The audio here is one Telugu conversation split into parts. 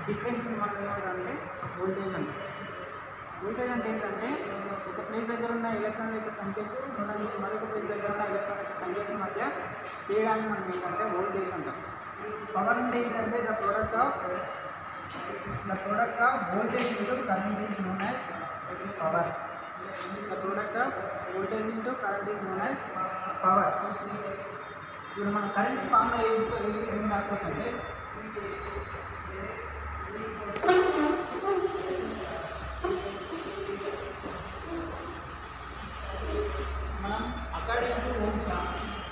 డిఫరెన్స్ మనం ఏమంటే వోల్టేజ్ అంటే వోల్టేజ్ అంటే ఏంటంటే ఒక ప్లేస్ దగ్గర ఉన్న ఎలక్ట్రాన్ యొక్క సంఖ్యకు మన మరొక ప్లేస్ దగ్గర ఉన్న ఎలక్ట్రాన్ యొక్క సంఖ్యకు మధ్య తేడాన్ని మనం ఏంటంటే వోల్టేజ్ అంటాం పవర్ అంటే ఏంటంటే the product of the product of voltage into current is known as power the product of voltage into current is known as power ఇప్పుడు మనం కరెంట్ ఫార్ములా యూజ్ ఏం రాసుకోవచ్చు అంటే మనం according to Ohm's law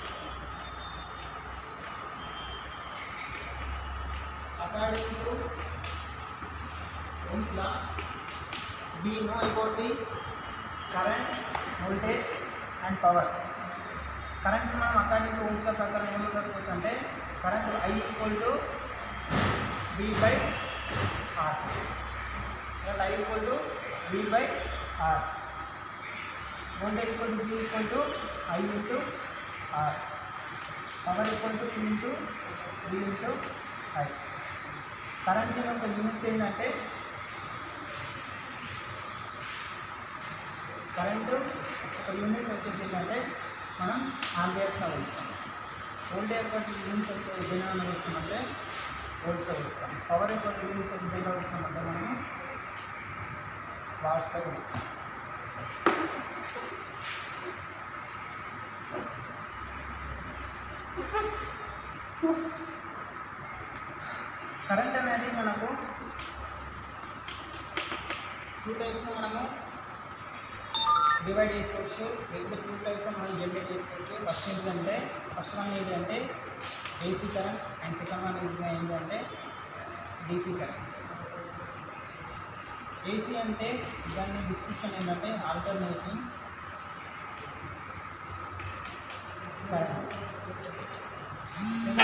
according to Ohm's law we know about the current voltage and power current మనం అకార్డింగ్ టు ఓమ్స్ లా ప్రకారం ఏం రాసుకోవచ్చు అంటే current I equal to V by R current I equal to V by R voltage equal to V equal to I into R. Power equal to P into V into I. Current యొక్క యూనిట్స్ ఏంటంటే కరెంటు ఒక యూనిట్స్ వచ్చేసి ఏంటంటే మనం ఆంపియర్స్లో కొలుస్తాం వోల్టేజ్ యొక్క యూనిట్స్ వచ్చే దేనివల్ల కొలుస్తామంటే వోల్ట్స్లో కొలుస్తాం పవర్ యొక్క యూనిట్స్ వచ్చి దేనిలో కొలుస్తామంటే మనం వాట్స్లో కొలుస్తాం కరెంట్ అనేది మనకు టూ టైప్స్లో మనము డివైడ్ చేసుకోవచ్చు రెండు టూ టైప్లో మనం జనరేట్ చేసుకోవచ్చు ఫస్ట్ ఏంటంటే ఫస్ట్ వన్ ఏంటంటే AC current and second one is ఏంటంటే డీసీ కరెంట్ ఏసీ అంటే దాని డిస్క్రిప్షన్ ఏంటంటే ఆల్టర్నేటింగ్ కరెంట్